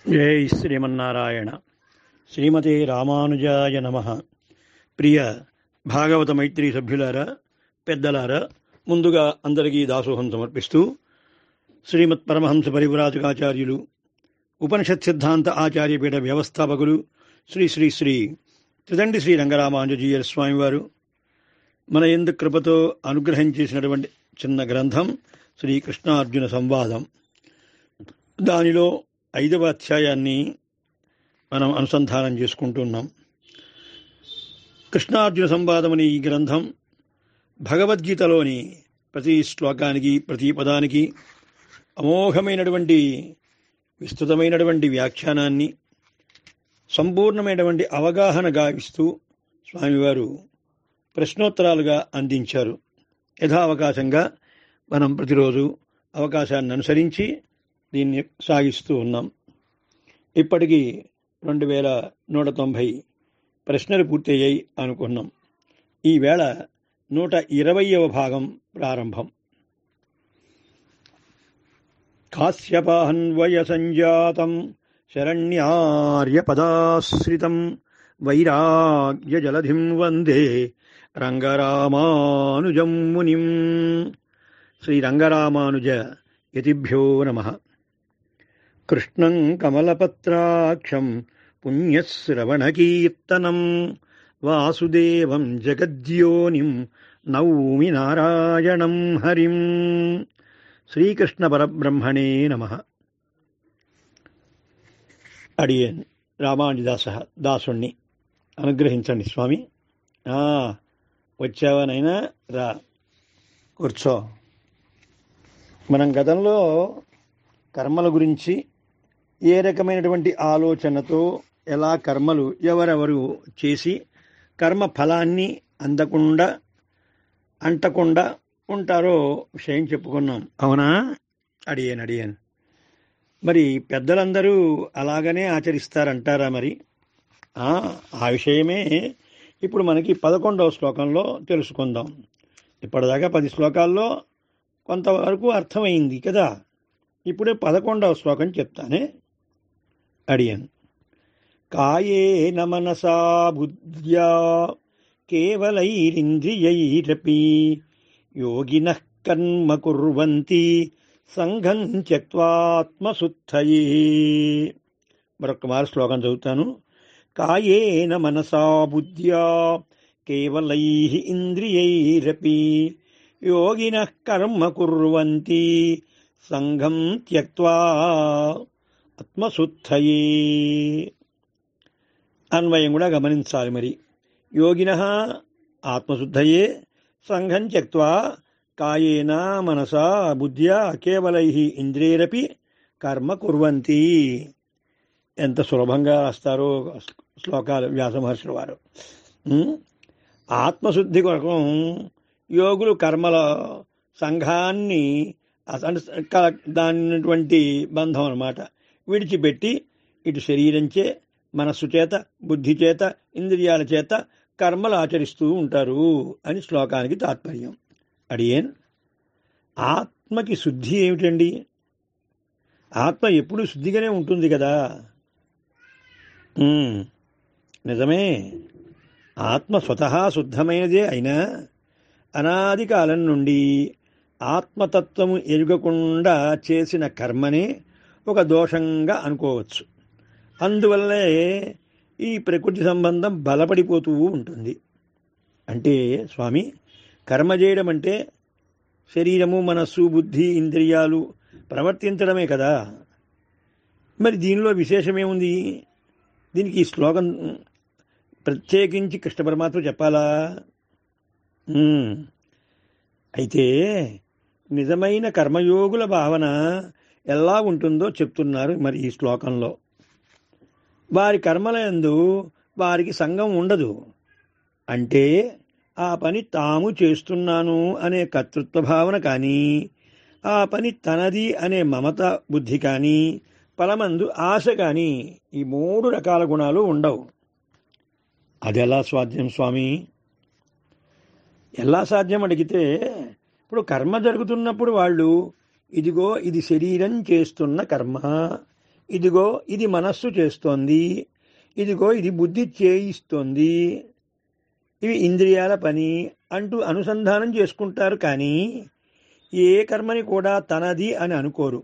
జై శ్రీమన్నారాయణ శ్రీమతే రామానుజాయ నమ ప్రియ భాగవత మైత్రి సభ్యులారా పెద్దలారా ముందుగా అందరికీ దాసోహం సమర్పిస్తూ శ్రీమత్ పరమహంస పరివ్రాజకాచార్యులు ఉపనిషత్ సిద్ధాంత ఆచార్యపీఠ వ్యవస్థాపకులు శ్రీ శ్రీ శ్రీ త్రిదండి శ్రీ రంగరామానుజీయర్ స్వామివారు మన ఎందు కృపతో అనుగ్రహం చేసినటువంటి చిన్న గ్రంథం శ్రీ కృష్ణార్జున సంవాదం దానిలో ఐదవ అధ్యాయాన్ని మనం అనుసంధానం చేసుకుంటున్నాం కృష్ణార్జున సంవాదం అనే ఈ గ్రంథం భగవద్గీతలోని ప్రతి శ్లోకానికి ప్రతి పదానికి అమోఘమైనటువంటి విస్తృతమైనటువంటి వ్యాఖ్యానాన్ని సంపూర్ణమైనటువంటి అవగాహన గావిస్తూ స్వామివారు ప్రశ్నోత్తరాలుగా అందించారు యథావకాశంగా మనం ప్రతిరోజు అవకాశాన్ని అనుసరించి దీన్ని సాగిస్తూ ఉన్నాం ఇప్పటికీ రెండు వేల నూట తొంభై ప్రశ్నలు పూర్తయ్యాయి అనుకున్నాం ఈవేళ నూట ఇరవయవ భాగం ప్రారంభం కాశ్యపాహన్వయ సంజాతం శరణ్యార్యపదాశ్రితం వైరాగ్యజలధిం వందే రంగరామానుజం మునిం శ్రీరంగరామానుజ యతిభ్యో నమ కృష్ణం కమలపత్రాక్షం పుణ్యశ్రవణకీర్తనం వాసుదేవం జగద్యోనిం నౌమి నారాయణం హరిం శ్రీకృష్ణ పరబ్రహ్మణే నమ అడియన్ రామానుజదాస దాసుణ్ణి అనుగ్రహించండి స్వామి ఆ, వచ్చావనైనా రా కూర్చో మనం గతంలో కర్మల గురించి ఏ రకమైనటువంటి ఆలోచనతో ఎలా కర్మలు ఎవరెవరు చేసి కర్మ ఫలాన్ని అందకుండా అంటకుండా ఉంటారో విషయం చెప్పుకున్నాం అవునా అడిగాను అడిగాను మరి పెద్దలందరూ అలాగనే ఆచరిస్తారంటారా మరి ఆ ఆ విషయమే ఇప్పుడు మనకి పదకొండవ శ్లోకంలో తెలుసుకుందాం ఇప్పటిదాకా పది శ్లోకాల్లో కొంతవరకు అర్థమైంది కదా ఇప్పుడే పదకొండవ శ్లోకం చెప్తానే అడియన్ కాయేన మనసా బుద్ధ్యా కేవలైరింద్రియైరపి యోగిన కర్మ కుర్వంతి సంఘం త్యక్వాత్మశుద్ధయే మరొక మారు శ్లోకం చదువుతాను కాయేన మనసా బుద్ధ్యా కేవలై ఇంద్రియైరపి యోగిన కర్మ కుర్వంతి సంఘం త్యక్వా ఆత్మశుద్ధయే అన్వయం కూడా గమనించాలి మరి యోగిన ఆత్మశుద్ధయే సంఘం త్యక్వా కాయేన మనసా బుద్ధ్యా కేవలై ఇంద్రియరపి కర్మ కుర్వంతి ఎంత సులభంగా రాస్తారో శ్లోకాలు వ్యాసమహర్షుల వారు ఉం? ఆత్మశుద్ధి కొరకు యోగులు కర్మల సంఘాన్ని అంటే క- దానిటువంటి బంధం అన్నమాట విడిచిపెట్టి ఇటు శరీరంచే మనస్సు చేత బుద్ధి చేత ఇంద్రియాల చేత కర్మలు ఆచరిస్తూ ఉంటారు అని శ్లోకానికి తాత్పర్యం అడియేన్ ఆత్మకి శుద్ధి ఏమిటండి ఆత్మ ఎప్పుడు శుద్ధిగానే ఉంటుంది కదా ఉమ్, నిజమే ఆత్మ స్వతహా శుద్ధమైనదే అయినా అనాది కాలం నుండి ఆత్మతత్వము ఎరుగకుండా చేసిన కర్మనే ఒక దోషంగా అనుకోవచ్చు అందువల్లే ఈ ప్రకృతి సంబంధం బలపడిపోతూ ఉంటుంది అంటే స్వామి కర్మ చేయడం అంటే శరీరము మనస్సు బుద్ధి ఇంద్రియాలు ప్రవర్తించడమే కదా మరి దీనిలో విశేషమేముంది దీనికి ఈ శ్లోకం ప్రత్యేకించి కృష్ణ పరమాత్మ చెప్పాలా ఉమ్. అయితే నిజమైన కర్మయోగుల భావన ఎలా ఉంటుందో చెప్తున్నారు మరి ఈ శ్లోకంలో వారి కర్మల యందు వారికి సంఘం ఉండదు అంటే ఆ పని తాము చేస్తున్నాను అనే కర్తృత్వ భావన కానీ ఆ పని తనది అనే మమత బుద్ధి కానీ ఫలమందు ఆశ కానీ ఈ మూడు రకాల గుణాలు ఉండవు అది ఎలా సాధ్యం స్వామి ఎలా సాధ్యం అడిగితే ఇప్పుడు కర్మ జరుగుతున్నప్పుడు వాళ్ళు ఇదిగో ఇది శరీరం చేస్తున్న కర్మ ఇదిగో ఇది మనస్సు చేస్తోంది ఇదిగో ఇది బుద్ధి చేయిస్తోంది ఇవి ఇంద్రియాల పని అంటూ అనుసంధానం చేసుకుంటారు కానీ ఏ కర్మని కూడా తనది అని అనుకోరు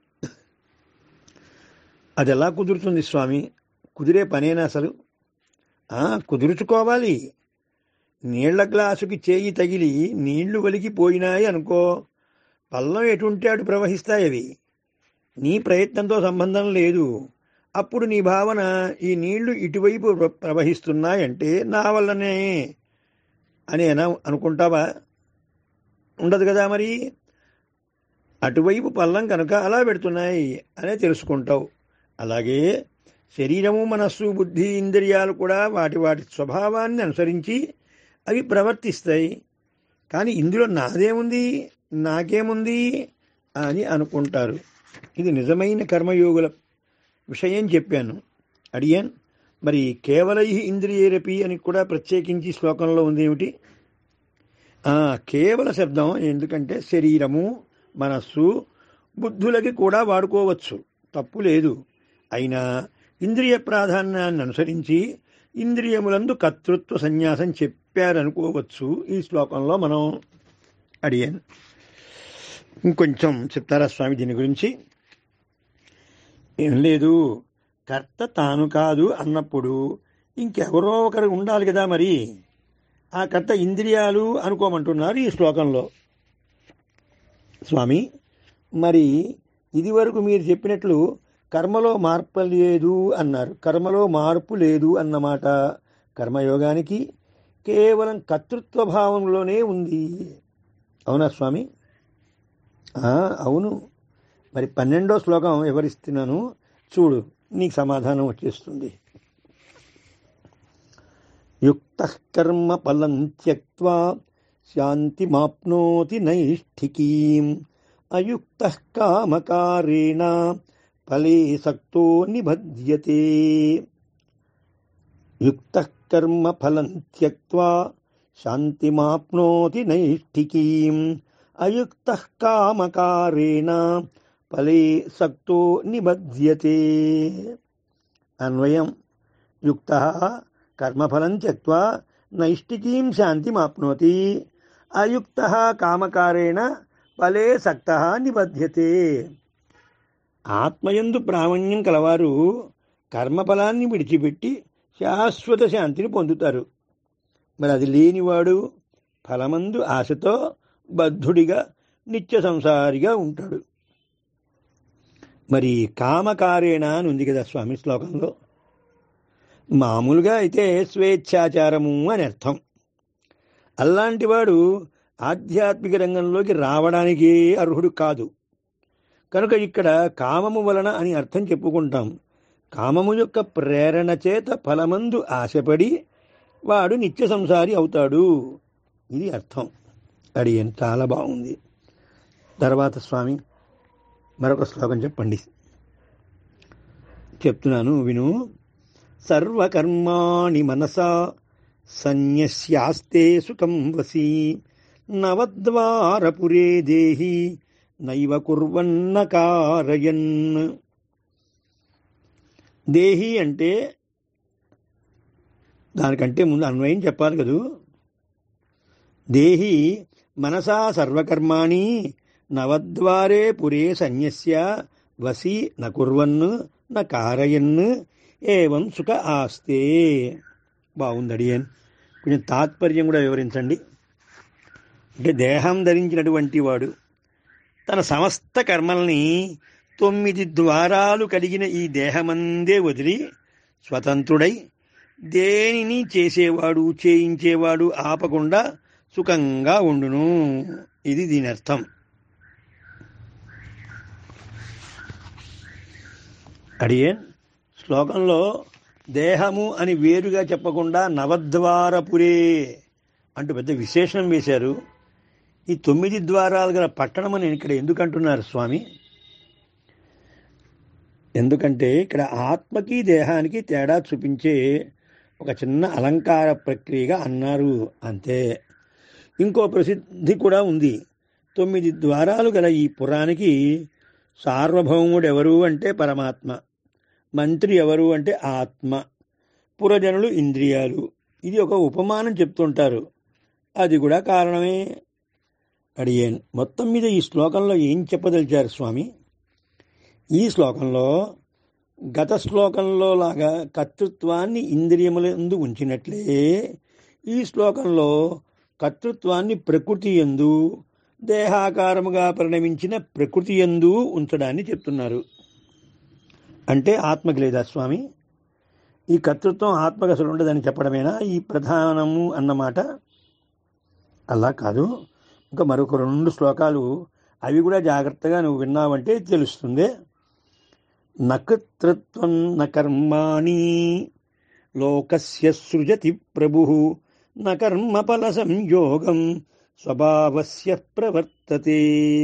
అది ఎలా కుదురుతుంది స్వామి కుదిరే పనేనా అసలు ఆ, కుదుర్చుకోవాలి నీళ్ల గ్లాసుకి చేయి తగిలి నీళ్లు ఒలికిపోయినాయి అనుకో పల్లం ఎటుంటే అటు ప్రవహిస్తాయి అవి నీ ప్రయత్నంతో సంబంధం లేదు అప్పుడు నీ భావన ఈ నీళ్లు ఇటువైపు ప్ర- ప్రవహిస్తున్నాయంటే నా వల్లనే అని అన అనుకుంటావా ఉండదు కదా మరి అటువైపు పల్లం కనుక అలా పెడుతున్నాయి అనే తెలుసుకుంటావు అలాగే శరీరము మనస్సు బుద్ధి ఇంద్రియాలు కూడా వాటి వాటి స్వభావాన్ని అనుసరించి అవి ప్రవర్తిస్తాయి కానీ ఇందులో నాదేముంది నాకేముంది అని అనుకుంటారు ఇది నిజమైన కర్మయోగుల విషయం చెప్పాను అడియాన్ మరి కేవలై ఇంద్రియరపి అని కూడా ప్రత్యేకించి శ్లోకంలో ఉంది ఏమిటి ఆ, కేవల శబ్దం ఎందుకంటే శరీరము మనస్సు బుద్ధులకి కూడా వాడుకోవచ్చు తప్పు లేదు అయినా ఇంద్రియ ప్రాధాన్యాన్ని అనుసరించి ఇంద్రియములందు కర్తృత్వ సన్యాసం చెప్పారనుకోవచ్చు ఈ శ్లోకంలో మనం అడిగాను ఇంకొంచెం చెప్తారా స్వామి దీని గురించి ఏం లేదు కర్త తాను కాదు అన్నప్పుడు ఇంకెవరో ఒకరు ఉండాలి కదా మరి ఆ కర్త ఇంద్రియాలు అనుకోమంటున్నారు ఈ శ్లోకంలో స్వామి మరి ఇది వరకు మీరు చెప్పినట్లు కర్మలో మార్పు లేదు అన్నారు కర్మలో మార్పు లేదు అన్నమాట కర్మయోగానికి కేవలం కర్తృత్వ భావంలోనే ఉంది అవునా స్వామి ఆ, అవును మరి పన్నెండో శ్లోకం వివరిస్తున్నాను చూడు నీకు సమాధానం వచ్చేస్తుంది యుక్త కర్మ ఫలం త్యక్వా శాంతిమాప్నోతి నైష్ఠికీం అయుక్త కామకారేణ ఫలే సక్తో నిబధ్యతే యుక్త కర్మ ఫలం త్యక్వా శాంతిమాప్నోతి నైష్ఠికీం అయుక్త కామకారేణ ఫలే సక్తో నిబధ్యతే అన్వయం యుక్త కర్మఫలం త్యక్వా నైష్టికీం శాంతిమాప్నోతి అయుక్త కామకారేణ ఫలే సక్త నిబధ్యతే ఆత్మయందు ప్రావణ్యం కలవారు కర్మఫలాన్ని విడిచిపెట్టి శాశ్వత శాంతిని పొందుతారు మరి అది లేనివాడు ఫలమందు ఆశతో బద్ధుడిగా నిత్య సంసారిగా ఉంటాడు మరి కామకారేణ అని ఉంది కదా స్వామి శ్లోకంలో మామూలుగా అయితే స్వేచ్ఛాచారము అని అర్థం అలాంటి వాడు ఆధ్యాత్మిక రంగంలోకి రావడానికి అర్హుడు కాదు కనుక ఇక్కడ కామము వలన అని అర్థం చెప్పుకుంటాం కామము యొక్క ప్రేరణ చేత ఫలమందు ఆశపడి వాడు నిత్య సంసారి అవుతాడు ఇది అర్థం అడిగాను చాలా బాగుంది తర్వాత స్వామి మరొక శ్లోకం చెప్పండి చెప్తున్నాను విను సర్వకర్మాణి మనసా సన్యస్యాస్తే సుఖం వసి నవద్వారపురే దేహి నైవ కుర్వన్న కారయన్ దేహి అంటే దానికంటే ముందు అన్వయం చెప్పాలి కదూ దేహి మనసా సర్వకర్మాణి నవద్వారే పురే సన్యస్య వసి న కుర్వన్ న కారయన్ ఏవం సుఖ ఆస్తే బాగుంది అని కొంచెం తాత్పర్యం కూడా వివరించండి అంటే దేహం ధరించినటువంటి వాడు తన సమస్త కర్మల్ని తొమ్మిది ద్వారాలు కలిగిన ఈ దేహమందే వదిలి స్వతంత్రుడై దేనిని చేసేవాడు చేయించేవాడు ఆపకుండా సుఖంగా ఉండును ఇది దీని అర్థం అడియన్ శ్లోకంలో దేహము అని వేరుగా చెప్పకుండా నవద్వారపురే అంటూ పెద్ద విశేషణం వేశారు ఈ తొమ్మిది ద్వారాలు గల పట్టణం అని ఇక్కడ ఎందుకు అంటున్నారు స్వామి ఎందుకంటే ఇక్కడ ఆత్మకి దేహానికి తేడా చూపించే ఒక చిన్న అలంకార ప్రక్రియగా అన్నారు అంతే ఇంకో ప్రసిద్ధి కూడా ఉంది తొమ్మిది ద్వారాలు గల ఈ పురానికి సార్వభౌముడు ఎవరు అంటే పరమాత్మ మంత్రి ఎవరు అంటే ఆత్మ పురజనులు ఇంద్రియాలు ఇది ఒక ఉపమానం చెప్తుంటారు అది కూడా కారణమే అడిగాను మొత్తం మీద ఈ శ్లోకంలో ఏం చెప్పదలిచారు స్వామి ఈ శ్లోకంలో గత శ్లోకంలో లాగా కర్తృత్వాన్ని ఇంద్రియముల ఎందు ఉంచినట్లే ఈ శ్లోకంలో కర్తృత్వాన్ని ప్రకృతి ఎందు దేహాకారముగా పరిణమించిన ప్రకృతి ఎందు ఉంచడాన్ని చెప్తున్నారు అంటే ఆత్మకి లేదా స్వామి ఈ కర్తృత్వం ఆత్మకు అసలు ఉండదని చెప్పడమేనా ఈ ప్రధానము అన్నమాట అలా కాదు ఇంకా మరొక రెండు శ్లోకాలు అవి కూడా జాగ్రత్తగా నువ్వు విన్నావంటే తెలుస్తుంది నకర్తృత్వం న కర్మాణి లోకస్య సృజతి ప్రభు న కర్మఫల సంయోగం స్వభావస్య ప్రవర్తతే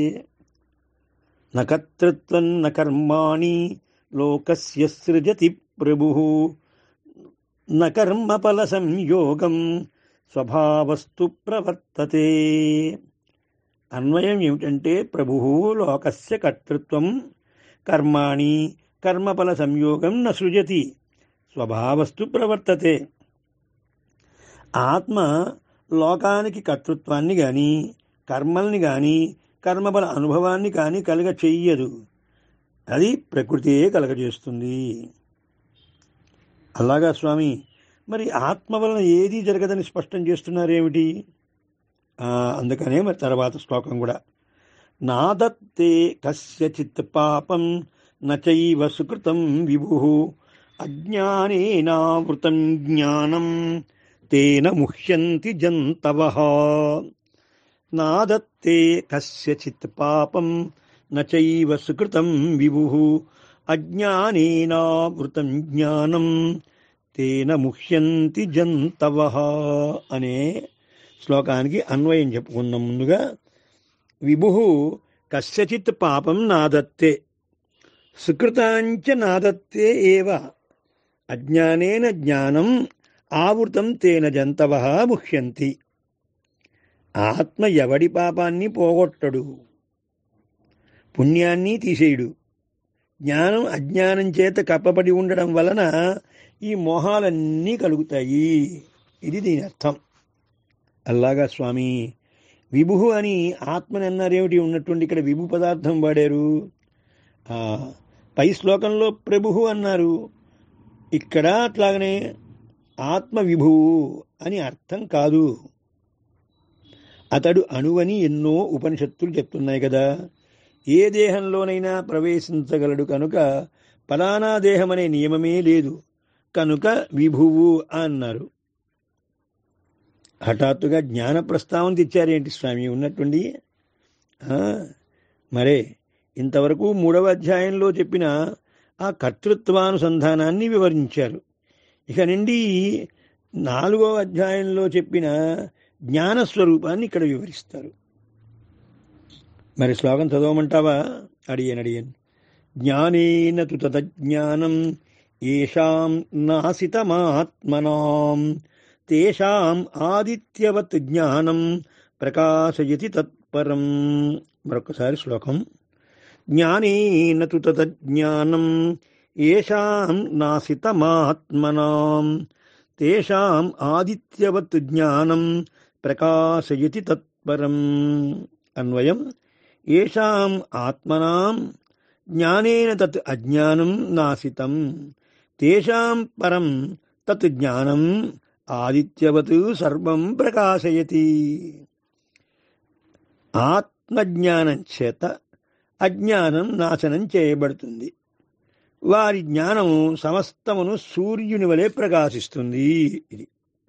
నకర్తృత్వం న కర్మాణి లోకస్య సృజతి ప్రభు న కర్మఫల సంయోగం స్వభావస్తు ప్రవర్తతే అన్వయం ఏమిటంటే ప్రభు లోకస్య కర్తృత్వం కర్మాణి కర్మఫల సంయోగం న సృజతి స్వభావస్తు ప్రవర్తతే ఆత్మ లోకానికి కర్తృత్వాన్ని గాని కర్మల్ని గాని కర్మఫల అనుభవాన్ని కానీ కలగ చెయ్యదు అది ప్రకృతియే కలగజేస్తుంది అలాగా స్వామి మరి ఆత్మ వలన ఏది జరగదని స్పష్టం చేస్తున్నారేమిటి అందుకనే మరి తర్వాత శ్లోకం కూడా నాదత్తే కస్యచిత్ పాపం నచైవ సుకృతం విభు అజ్ఞానేనావృతం జ్ఞానం తేన ముహ్యంతి జంతవ నాదత్తే కస్యచిత్ పాపం నచైవ సుకృతం విభు అజ్ఞానేనావృతం జ్ఞానం తేన ముహ్యంతి జంతవ అనే శ్లోకానికి అన్వయం చెప్పుకుందాం ముందుగా విభు కస్యచిత్ పాపం నాదత్తే సుకృతాంచ నాదత్తే ఏవ అజ్ఞానేన జ్ఞానం ఆవృతం తేన జంతవ ముహ్యంతి ఆత్మ ఎవడి పాపాన్ని పోగొట్టడు పుణ్యాన్ని తీసేయుడు జ్ఞానం అజ్ఞానం చేత కప్పబడి ఉండడం వలన ఈ మోహాలన్నీ కలుగుతాయి ఇది దీని అర్థం అల్లాగా స్వామి విభు అని ఆత్మని అన్నారేమిటి ఉన్నటువంటి ఇక్కడ విభు పదార్థం వాడారు పై శ్లోకంలో ప్రభువు అన్నారు ఇక్కడ అట్లాగనే ఆత్మ విభువు అని అర్థం కాదు అతడు అణువని ఎన్నో ఉపనిషత్తులు చెప్తున్నాయి కదా ఏ దేహంలోనైనా ప్రవేశించగలడు కనుక ఫలానా దేహం అనే నియమమే లేదు కనుక విభువు అన్నారు హఠాత్తుగా జ్ఞాన ప్రస్తావన తెచ్చారేంటి స్వామి ఉన్నట్టుండి మరే ఇంతవరకు మూడవ అధ్యాయంలో చెప్పిన ఆ కర్తృత్వానుసంధానాన్ని వివరించారు ఇక నుండి నాలుగవ అధ్యాయంలో చెప్పిన జ్ఞానస్వరూపాన్ని ఇక్కడ వివరిస్తారు మరి శ్లోకం చదవమంటావా అడియన్ అడియన్ జ్ఞానేన తు తజ్ఞానం ఏషాం నాసితమాత్మనాం తేషాం ఆదిత్యవత్ జ్ఞానం ప్రకాశయతి తత్పరం మరొకసారి శ్లోకం జ్ఞానేన తు తజ్ఞానం ఏషాం నాసితమాత్మనాం తేషాం ఆదిత్యవత్ జ్ఞానం ప్రకాశయతి తత్పరం అన్వయం ఏషాం ఆత్మనాం జ్ఞానేన తత్ అజ్ఞానం నాసితం తేషాం పరం తత్ జ్ఞానం ఆదిత్యవత్ సర్వం ప్రకాశయతి ఆత్మజ్ఞానం చేత అజ్ఞానం నాశనం చేయబడుతుంది వారి జ్ఞానము సమస్తమును సూర్యుని వలె ప్రకాశిస్తుంది ఇది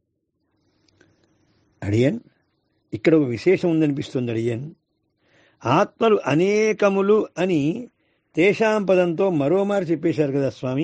అడియన్ ఇక్కడ ఒక విశేషం ఉందనిపిస్తుంది అడియన్ ఆత్మలు అనేకములు అని తేషాం పదంతో మరోమారు చెప్పేశారు కదా స్వామి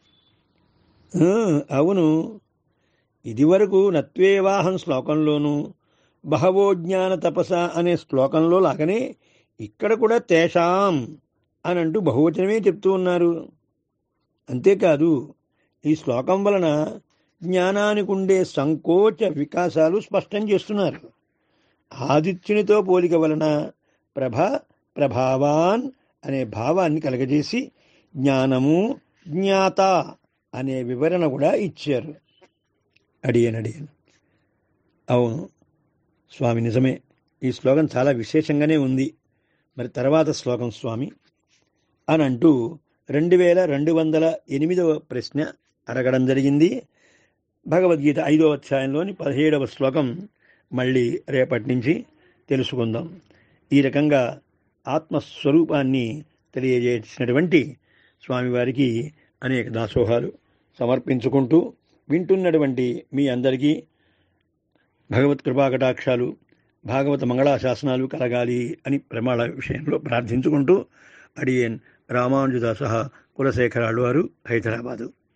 అవును ఇదివరకు నత్వేవాహం శ్లోకంలోనూ బహవో జ్ఞాన తపస అనే శ్లోకంలో లాగానే ఇక్కడ కూడా తేషాం అని అంటూ బహువచనమే చెప్తూ ఉన్నారు అంతేకాదు ఈ శ్లోకం వలన జ్ఞానానికి ఉండే సంకోచ వికాసాలు స్పష్టం చేస్తున్నారు ఆదిత్యునితో పోలిక వలన ప్రభ ప్రభావాన్ అనే భావాన్ని కలగజేసి జ్ఞానము జ్ఞాత అనే వివరణ కూడా ఇచ్చారు అడియన్ అడియన్ అవును స్వామి నిజమే ఈ శ్లోకం చాలా విశేషంగానే ఉంది మరి తర్వాత శ్లోకం స్వామి అని అంటూ రెండు వేల రెండు వందల ఎనిమిదవ ప్రశ్న అడగడం జరిగింది భగవద్గీత ఐదవ అధ్యాయంలోని పదిహేడవ శ్లోకం మళ్ళీ రేపటి నుంచి తెలుసుకుందాం ఈ రకంగా ఆత్మస్వరూపాన్ని తెలియజేసినటువంటి స్వామివారికి అనేక దాసోహాలు సమర్పించుకుంటూ వింటున్నటువంటి మీ అందరికీ భగవత్ కృపాకటాక్షాలు భాగవత మంగళాశాసనాలు కలగాలి అని ప్రమాణ విషయంలో ప్రార్థించుకుంటూ అడియన్ రామానుజదాస కులశేఖరాలు వారు హైదరాబాదు